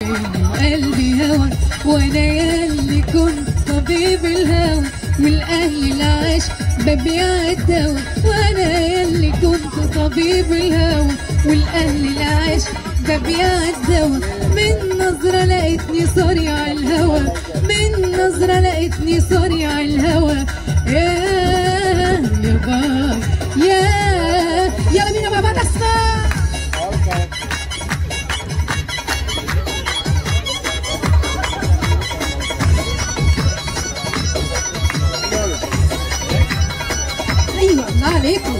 قلبي هوى وانا ياللي كنت طبيب الهوى والاهل العشق ببيع الدواء وانا ياللي كنت طبيب الهوى والاهل العشق ببيع الدواء من نظرة لقيتني صريع الهوى من نظرة لقيتني صريع الهوى يا يا باي يا يلا بينا مع بعض اسمع ايوه الله عليكم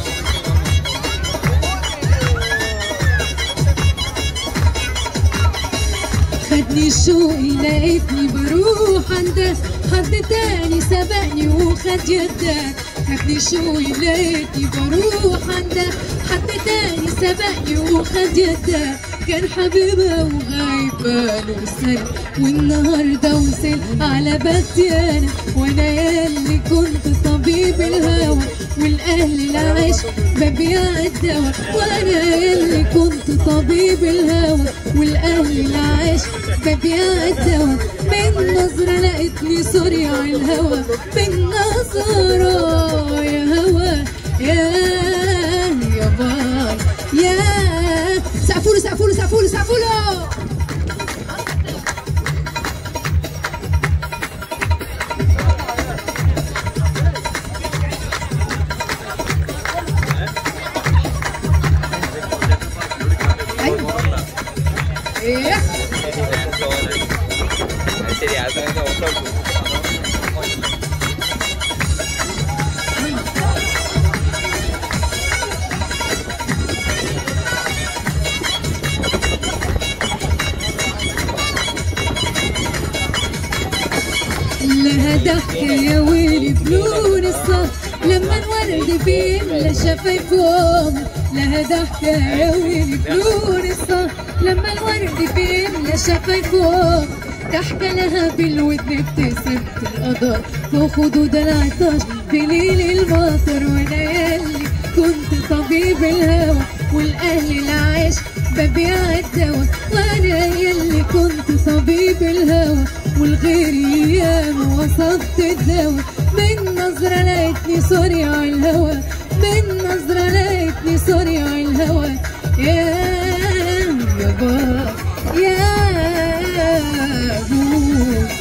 خدني شوقي لقيتني بروح عند حد تاني سبقني وخد يدك خدني شوقي لقيتني بروح عند حد تاني سبقني وخد يدك كان حبيبها وغايبة له سنة والنهاردة وصل على بختي أنا وأنا ياللي كنت طبيب الهوى والأهل العشق ببيع الدواء وأنا ياللي كنت طبيب الهوى والأهل العشق ببيع الدواء من نظرة لقيتني صريع الهوى من نظرة يا هوى يا يا باي يا سقفوله سقفوله سقفوله سقفوله ايه ശരി അത് ഓർത്തോളൂ لها ضحكة يا ويلي بلون الصف لما الورد بيملى شفايفهم لها ضحكة يا ويلي بلون الصف لما الورد بيملى شفايفهم ضحكة لها بالودن ابتسمت القدر فوق خدود العطاش في ليل المطر وانا ياللي كنت طبيب الهوى والاهل العشق ببيع الدواء وانا ياللي كنت طبيب الهوى والغير ايام وصفت الدواء من نظرة لقيتني صريع الهوى من نظرة لقيتني صريع الهوى يا يا با يا بو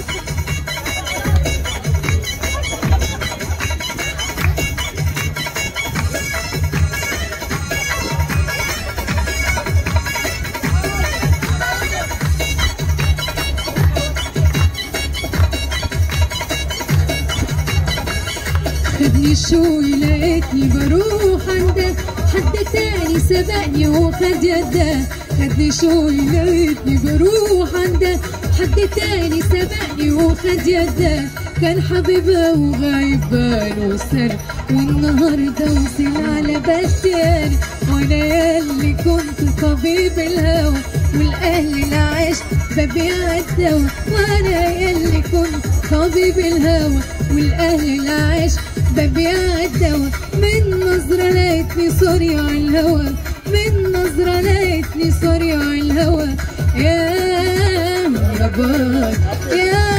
خدني شوي لقيتني بروح عند حد تاني سبقني وخد يده خدني شوي لقيتني بروح عند حد تاني سبقني وخد يده كان حبيبها وغايب بقاله سنة والنهاردة وصل على بستاني وانا ياللي كنت طبيب الهوى والاهل العشق ببيع الدواء وانا ياللي كنت طبيب الهوى والاهل العشق ببيع الدواء من نظرة لقيتني صريع الهوى من نظرة لقيتني صريع الهوى يا يا باي يا